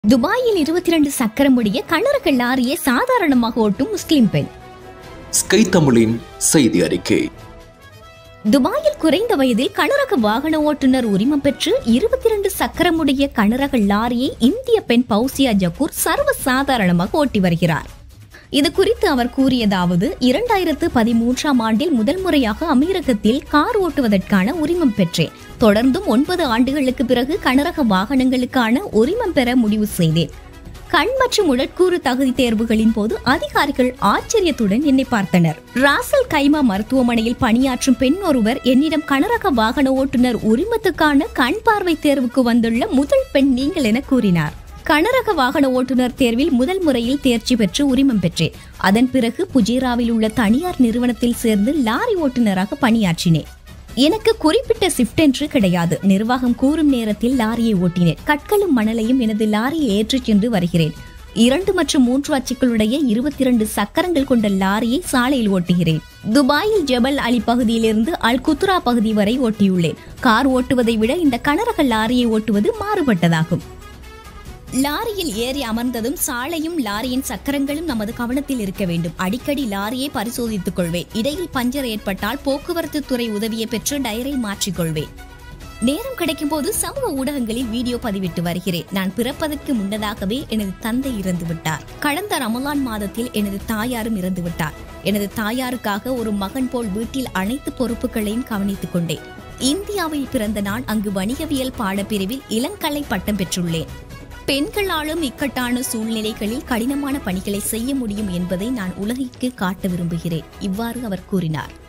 துபாயில் இருபத்தி ரெண்டு சக்கரமுடைய கண்ணரக லாரியை சாதாரணமாக ஓட்டும் முஸ்லிம் பெண் ஸ்கை தமிழின் செய்தி அறிக்கை துபாயில் குறைந்த வயதில் கனரக வாகன ஓட்டுநர் உரிமம் பெற்று இருபத்தி இரண்டு சக்கரமுடைய கனரக லாரியை இந்திய பெண் பௌசியா ஜக்கூர் சர்வ சாதாரணமாக ஓட்டி வருகிறார் இது குறித்து அவர் கூறியதாவது இரண்டாயிரத்து பதிமூன்றாம் ஆண்டில் முதல் முறையாக அமீரகத்தில் கார் ஓட்டுவதற்கான உரிமம் பெற்றேன் தொடர்ந்தும் ஒன்பது ஆண்டுகளுக்கு பிறகு கனரக வாகனங்களுக்கான உரிமம் பெற முடிவு செய்தேன் கண் மற்றும் உடற்கூறு தகுதி தேர்வுகளின் போது அதிகாரிகள் ஆச்சரியத்துடன் என்னை பார்த்தனர் ராசல் கைமா மருத்துவமனையில் பணியாற்றும் பெண் ஒருவர் என்னிடம் கனரக வாகன ஓட்டுநர் உரிமத்துக்கான கண் பார்வை தேர்வுக்கு வந்துள்ள முதல் பெண் நீங்கள் என கூறினார் கனரக வாகன ஓட்டுநர் தேர்வில் முதல் முறையில் தேர்ச்சி பெற்று உரிமம் பெற்றேன் அதன் பிறகு புஜேராவில் உள்ள தனியார் நிறுவனத்தில் சேர்ந்து லாரி ஓட்டுநராக பணியாற்றினேன் எனக்கு குறிப்பிட்ட ஷிஃப்ட் என்று கிடையாது நிர்வாகம் கூறும் நேரத்தில் லாரியை ஓட்டினேன் கற்களும் மணலையும் எனது லாரியில் ஏற்றிச் சென்று வருகிறேன் இரண்டு மற்றும் மூன்று அச்சுக்களுடைய இருபத்தி இரண்டு சக்கரங்கள் கொண்ட லாரியை சாலையில் ஓட்டுகிறேன் துபாயில் ஜபல் அலி பகுதியிலிருந்து அல் குத்ரா பகுதி வரை ஓட்டியுள்ளேன் கார் ஓட்டுவதை விட இந்த கனரக லாரியை ஓட்டுவது மாறுபட்டதாகும் லாரியில் ஏறி அமர்ந்ததும் சாலையும் லாரியின் சக்கரங்களும் நமது கவனத்தில் இருக்க வேண்டும் அடிக்கடி லாரியை பரிசோதித்துக் கொள்வேன் இடையில் பஞ்சர் ஏற்பட்டால் போக்குவரத்து துறை உதவியை பெற்று டயரை மாற்றிக்கொள்வேன் நேரம் கிடைக்கும் போது சமூக ஊடகங்களில் வீடியோ பதிவிட்டு வருகிறேன் நான் பிறப்பதற்கு முன்னதாகவே எனது தந்தை இறந்து விட்டார் கடந்த ரமலான் மாதத்தில் எனது தாயாரும் இறந்து விட்டார் எனது தாயாருக்காக ஒரு மகன் போல் வீட்டில் அனைத்து பொறுப்புகளையும் கவனித்துக் கொண்டேன் இந்தியாவில் பிறந்த நான் அங்கு வணிகவியல் பாடப்பிரிவில் இளங்கலை பட்டம் பெற்றுள்ளேன் பெண்களாலும் இக்கட்டான சூழ்நிலைகளில் கடினமான பணிகளை செய்ய முடியும் என்பதை நான் உலகிற்கு காட்ட விரும்புகிறேன் இவ்வாறு அவர் கூறினார்